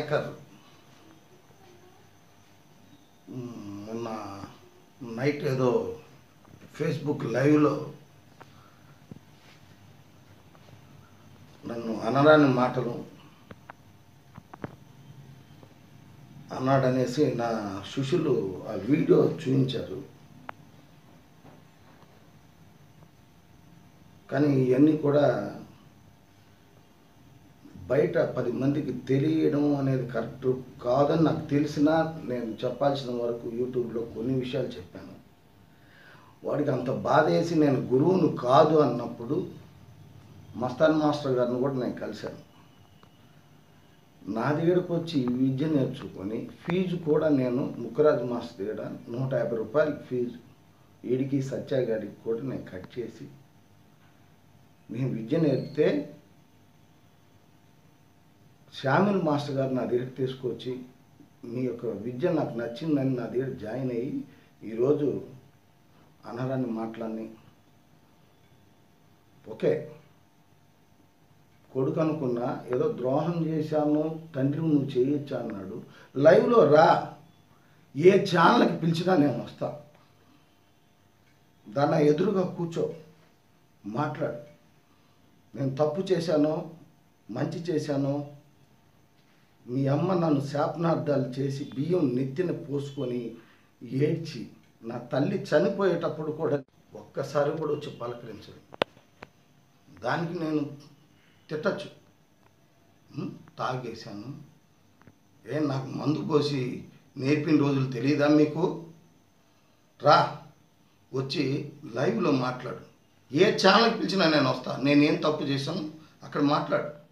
శేఖర్ మ్, మొన్న నైట్ ఏదో ఫేస్బుక్ లైవ్లో నన్ను అనరాని మాటలు అన్నాడనేసి నా శిష్యులు ఆ వీడియో చూపించారు కానీ ఇవన్నీ కూడా బయట పది మందికి తెలియడం అనేది కరెక్ట్ కాదని నాకు తెలిసినా నేను చెప్పాల్సిన వరకు యూట్యూబ్లో కొన్ని విషయాలు చెప్పాను వాడికి అంత బాధ వేసి నేను గురువును కాదు అన్నప్పుడు మస్తాన్ మాస్టర్ గారిని కూడా నేను కలిశాను నా దగ్గరకు వచ్చి ఈ విద్య నేర్చుకొని ఫీజు కూడా నేను ముక్కరాజు మాస్టర్ దగ్గర నూట యాభై రూపాయలు ఫీజు వీడికి సత్యాగాడికి కూడా నేను కట్ చేసి నేను విద్య నేర్పితే శ్యామిల్ మాస్టర్ గారు నా దగ్గర తీసుకొచ్చి మీ యొక్క విద్య నాకు నచ్చిందని నా దగ్గర జాయిన్ అయ్యి ఈరోజు అనరాని మాటలన్నీ ఓకే కొడుకు అనుకున్నా ఏదో ద్రోహం చేశాను తండ్రి నువ్వు చేయొచ్చా అన్నాడు లైవ్లో రా ఏ ఛానల్కి పిలిచినా నేను వస్తా దాని ఎదురుగా కూర్చో మాట్లాడు నేను తప్పు చేశానో మంచి చేశానో మీ అమ్మ నన్ను శాపనార్థాలు చేసి బియ్యం నెత్తిన పోసుకొని ఏడ్చి నా తల్లి చనిపోయేటప్పుడు కూడా ఒక్కసారి కూడా వచ్చి పలకరించడు దానికి నేను తిట్టచ్చు ఉం? తాగేశాను ఏ నాకు మందు పోసి నేర్పిన రోజులు తెలియదా మీకు రా వచ్చి లైవ్లో మాట్లాడు ఏ ఛానల్కి పిలిచినా నేను వస్తా నేనేం తప్పు చేశాను అక్కడ మాట్లాడు